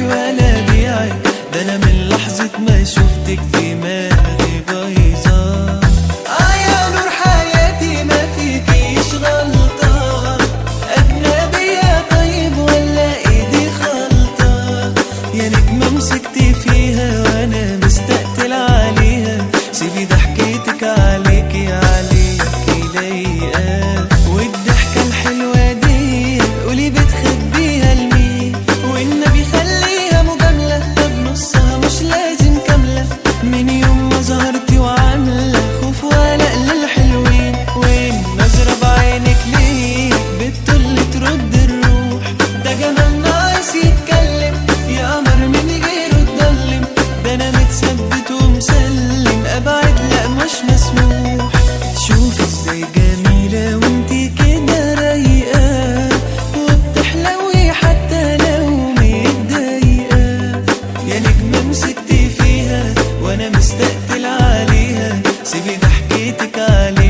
روحي ولا بيعك ده انا من لحظة ما شفتك دماغي بايظة اه يا نور حياتي ما فيكيش غلطة أجنبية طيب ولا ايدي خلطة يا نجمة مسكت فيها وانا مستقتل عليها سيبي ضحكتك عليكي عليكي لايقة والضحكة الحلوة دي قولي بتخبيها لمين والنبي خليها مجاملة طب نصها مش لازم كاملة من يوم ما ظهرتي وعاملة خوف وقلق للحلوين وين نظرة بعينك ليه بتطل ترد الروح ده جمال ناقص يتكلم يا قمر من غيره اتضلم ده انا متثبت ومسلم ابعد لا مش مسموح شوف ازاي جميلة وانتي كده رايقة وبتحلوي حتى لو متضايقة يا نجمة مسكتي فيها وانا مستقتل عليها سيبي ضحكتك عليها